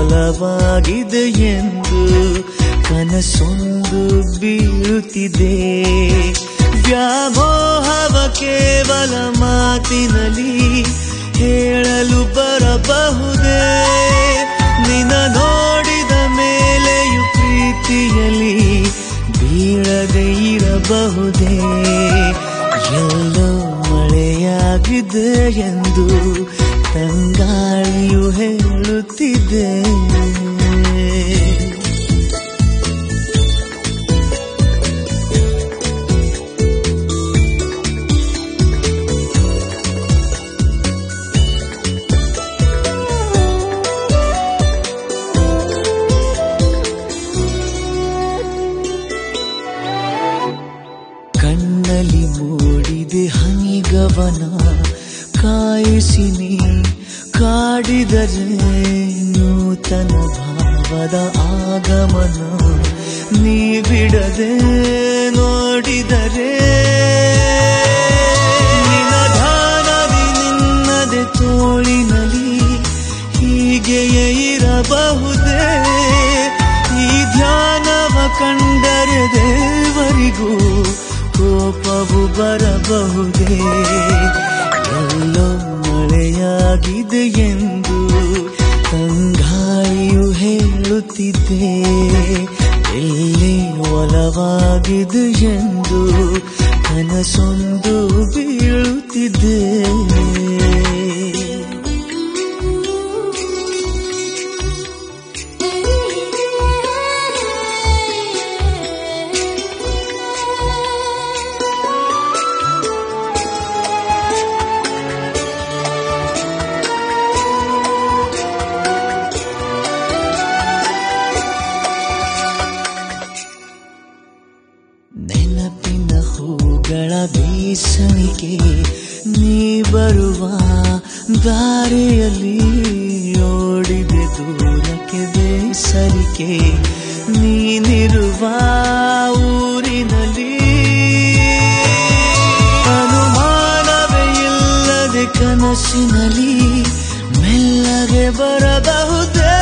ಒಲವಾಗಿದೆ ಎಂದು ಕನಸೊಂದು ಬೀಳುತ್ತಿದೆ ವ್ಯಾಮೋಹವ ಕೇವಲ ಮಾತಿನಲ್ಲಿ ಹೇಳಲು ಬರಬಹುದೇ ನಿನ ನೋಡಿದ ಮೇಲೆಯೂ ಪ್ರೀತಿಯಲ್ಲಿ ಬೀಳದೆ ಇರಬಹುದೇ ಎಲ್ಲೋ ಮಳೆಯಾಗಿದೆ ಎಂದು ತಂಗಾಳಿಯು ಹೇಳುತ್ತಿದೆ ಕಣ್ಣಲ್ಲಿ ಮೂಡಿದೆ ಹನಿಗವನ ಕಾಯಿಸಿ ನೀ ಕಾಡಿದರೆ ನೂತನ ಭಾವದ ಆಗಮನ ನೀ ಬಿಡದೆ ನೋಡಿದರೆ ನಿನಧಾನದಿ ನಿನ್ನದೆ ತೋಳಿನಲ್ಲಿ ಹೀಗೆಯೇ ಇರಬಹುದೇ ಈ ಧ್ಯಾನವ ಕಂಡರೆ ದೇವರಿಗೂ ಕೋಪವು ಬರಬಹುದೇ ಎಲ್ಲೋ ಮಳೆಯಾಗಿದೆ ಎಂದು ತಂಗಾಳಿಯು ಹೇಳುತ್ತಿದ್ದೆ ಎಲ್ಲಿ ಒಲವಾಗಿದೆ ಎಂದು ಕನಸೊಂದು ಬೀಳುತ್ತಿದ್ದೆ ನೆನಪಿನ ಹೂಗಳ ಬೀಸಣಿಗೆ ನೀ ಬರುವ ದಾರಿಯಲ್ಲಿ ಓಡಿದೆ ದೂರಕ್ಕೆ ಬೇಸರಿಕೆ ನೀನಿರುವ ಊರಿನಲ್ಲಿ ಅನುಮಾನವೇ ಇಲ್ಲದೆ ಕನಸಿನಲ್ಲಿ ಮೆಲ್ಲಗೆ ಬರಬಹುದೇ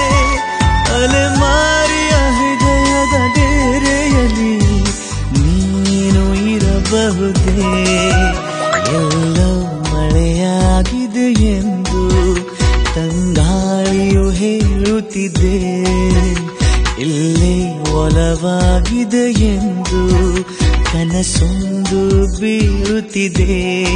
ಅಲೆಮಾರಿಯ ಹೃದಯದ ಡೇರೆಯಲ್ಲಿ ನೀನು ಇರಬಹುದೇ ಎಲ್ಲೋ ಮಳೆಯಾಗಿದೆ ಎಂದು ತಂಗಾಳಿಯು ಹೇಳುತ್ತಿದೆ ಇಲ್ಲೇ ಒಲವಾಗಿದೆ ಎಂದು ಕನಸೊಂದು ಬೀಳುತ್ತಿದೆ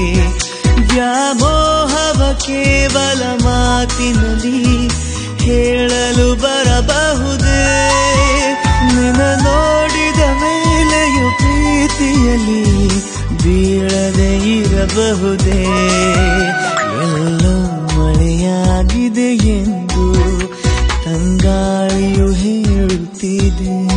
ವ್ಯಾಮೋಹವ ಕೇವಲ ಮಾತಿನಲ್ಲಿ ಹೇಳಲು ಬರಬಹುದೇ ನಿನ್ನ ನೋಡಿದ ಮೇಲೆಯೂ ಪ್ರೀತಿಯಲ್ಲಿ ಬೀಳದೆ ಇರಬಹುದೇ ಎಲ್ಲೋ ಮಳೆಯಾಗಿದೆ ಎಂದು ತಂಗಾಳಿಯು ಹೇಳುತ್ತಿದೆ